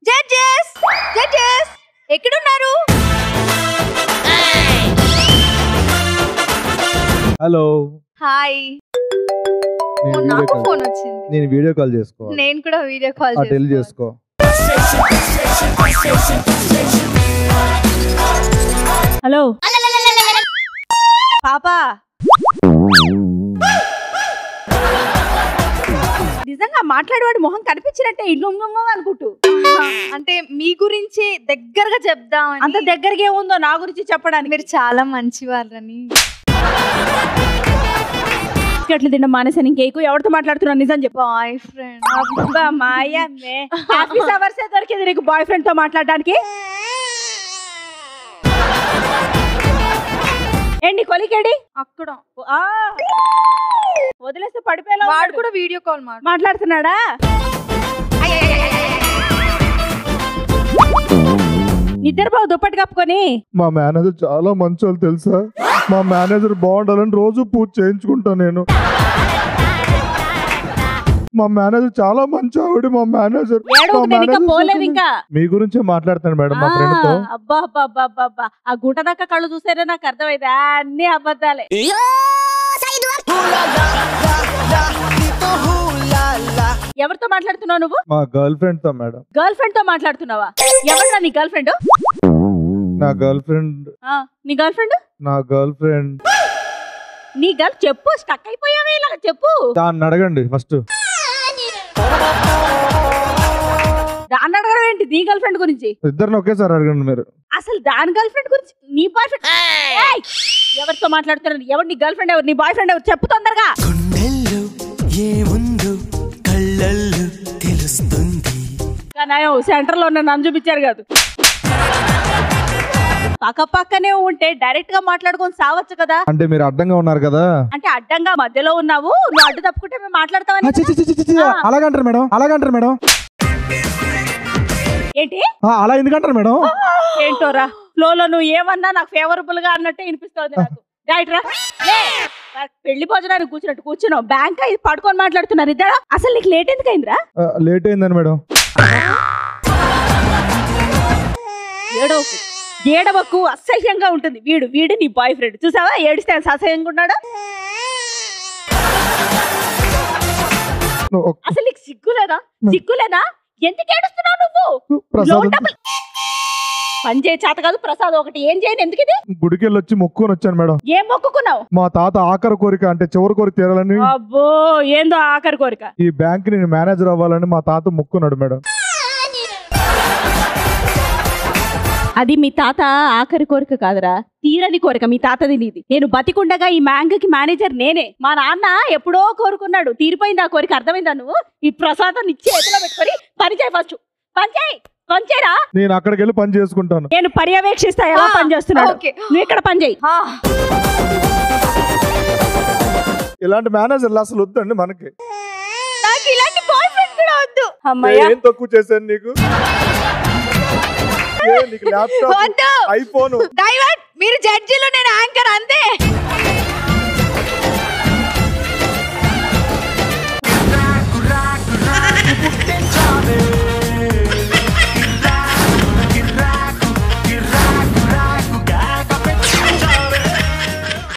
Judges judges ఎక్కడున్నారు hello hi నేను video నాకు కాల్ ఫోన్ వచ్చింది నేను వీడియో కాల్ చేసుకోవాలి నేను కూడా వీడియో కాల్ అటు వెళ్ళి చేసుకో హలో పాపా నిజంగా మాట్లాడేవాడి మొహం కనిపించినట్టే ఇల్లు అనుకుంటూ అంటే మీ గురించి దగ్గరగా చెప్దాం అంత దగ్గరగా ఏముందో నా గురించి చెప్పడానికి మీరు చాలా మంచి వాళ్ళని బిస్కెట్లు తిన్న మానేసాను ఇంకేకు ఎవరితో మాట్లాడుతున్నాను నిజం చెప్పు బాయ్ ఫ్రెండ్ అబ్బా మాయమ్మే ఆఫీస్ అవర్స్ దొరికింది నీకు బాయ్ ఫ్రెండ్ తో మాట్లాడడానికి ఏంటి కొలికేడి అక్కడ ఆ, వదిలేస్తే పడిపోయేలా వాడు ఉన్నాడు. కూడా వీడియో కాల్ మాట మాట్లాడుతున్నాడా నిద్రపోవు దుప్పటి కప్పుకొని మా మేనేజర్ చాలా మంచోళ్ళు తెలుసా మా మేనేజర్ బాగుండాలని రోజు పూజ చేయించుకుంటా నేను మా మేనేజర్ చాలా మంచి ఆవిడ మా మేనేజర్ ఏడవకు, మా నేను ఇంకా మేనేజర్ పోలేదు చాలా- ఇంకా మీ గురించే మాట్లాడతాను మేడం మా ఆ, ఫ్రెండ్ తో అబ్బా అబ్బా అబ్బా అబ్బా అబ్బా ఆ గుంట దాకా కళ్ళు చూసారే నాకు అర్థమైంది అన్ని అబద్ధాలే ఎవరితో మాట్లాడుతున్నావు నువ్వు మా గర్ల్ ఫ్రెండ్ తో మేడం గర్ల్ ఫ్రెండ్ తో మాట్లాడుతున్నావా ఎవరా నీ గర్ల్ ఫ్రెండ్ నా గర్ల్ ఫ్రెండ్ నీ గర్ల్ ఫ్రెండ్ నా గర్ల్ ఫ్రెండ్ నీ గర్ల్ చెప్పు స్టక్ అయిపోయావే ఇలా చెప్పు దాన్ని అడగండి ఫస్ట్ దాన్ని అడగడం ఏంటి నీ గర్ల్ ఫ్రెండ్ గురించి ఇద్దరిని ఒకేసారి అడగండి మీరు అసలు దాని గర్ల్ ఫ్రెండ్ గురించి నీ బాయ్ ఫ్రెండ్ ఎవరితో మాట్లాడుతున్నారు ఎవరు నీ గర్ల్ ఫ్రెండ్ ఎవరు నీ బాయ్ ఫ్రెండ్ ఎవరు చెప్పు తొందరగా గుండెల్లో ఏముందో కళ్ళల్లో తెలుస్తుంది కానీ సెంటర్ లో ఉన్న నన్ను చూపించారు కాదు పక్క పక్కనే ఉంటే డైరెక్ట్ గా మాట్లాడుకొని సావచ్చు కదా అంటే మీరు అడ్డంగా ఉన్నారు కదా అంటే అడ్డంగా మధ్యలో ఉన్నావు నువ్వు అడ్డు తప్పుకుంటే మేము మాట్లాడతామని చి, చి, చి, చి, చి, అలాగంటారు మేడం అలాగంటారు మేడం ఏంటి ఆ, అలా ఎందుకంటారు మేడం ఏంటోరా ఫ్లోలో నువ్వు ఏమన్నా నాకు ఫేవరబుల్ గా అన్నట్టే వినిపిస్తోంది నాకు రైట్ రా లే. పెళ్లి భోజనానికి కూర్చున్నట్టు కూర్చున్నావు బ్యాంక్ ఇది పడుకొని మాట్లాడుతున్నారు ఇద్దరా అసలు నీకు లేట్ ఎందుకు అయిందిరా ఆ, లేట్ అయిందని మేడం ఏడవకు ఏడవకు అసహ్యంగా ఉంటుంది వీడు వీడు నీ బాయ్ ఫ్రెండ్ చూసావా ఏడిస్తే అంత అసహ్యంగా ఉన్నాడు నువ్వు ఒక్క- అసలు నీకు సిగ్గులేదా సిగ్గులేదా ఎందుకు ఏడుస్తున్నావు నువ్వు ప్రసాదం లోన్ డబ్బులు పని చేయ చేత కాదు ప్రసాద్ ఒకటి ఏం చేయను ఎందుకు ఇది గుడికి వెళ్ళి వచ్చి మొక్కుకొని వచ్చాను మేడం ఏం మొక్కుకున్నావు మా తాత ఆఖరి కోరిక అంటే చివరి కోరిక తీరాలని అబ్బో ఏందో ఆఖరి కోరిక ఈ బ్యాంక్ నేను మేనేజర్ అవ్వాలని మా తాత మొక్కున్నాడు మేడం అది మీ తాత ఆఖరి కోరిక కాదురా తీరని కోరిక మీ తాతది నీది నేను బతికుండగా ఈ మ్యాంగ్కి మేనేజర్ నేనే మా నాన్న ఎప్పుడో కోరుకున్నాడు తీరిపోయింది ఆ కోరిక అర్థమైందా నువ్వు ఈ ప్రసాదం ఇచ్చి చేతిలో పెట్టుకొని పని చేయి ఫస్ట్ పని చేయి పని చేయరా నేను అక్కడికి వెళ్ళి పని చేసుకుంటాను నేను పర్యవేక్షిస్తా ఎలా ఆ, పని చేస్తున్నాడు ఓకే. నువ్వు ఇక్కడ పని చేయి ఆ, ఇలాంటి మేనేజర్లు అసలు వద్దండి మనకి నాకు ఇలాంటి బాయ్ ఫ్రెండ్ కూడా వద్దు అమ్మయ్య ఏం తక్కువ చేశాను నీకు ఏ, నీకు ల్యాప్టాప్ వద్దు ఐఫోన్ డైవర్ట్ మీరు జడ్జిలో నేను యాంకర్ అంతే పుట్టించా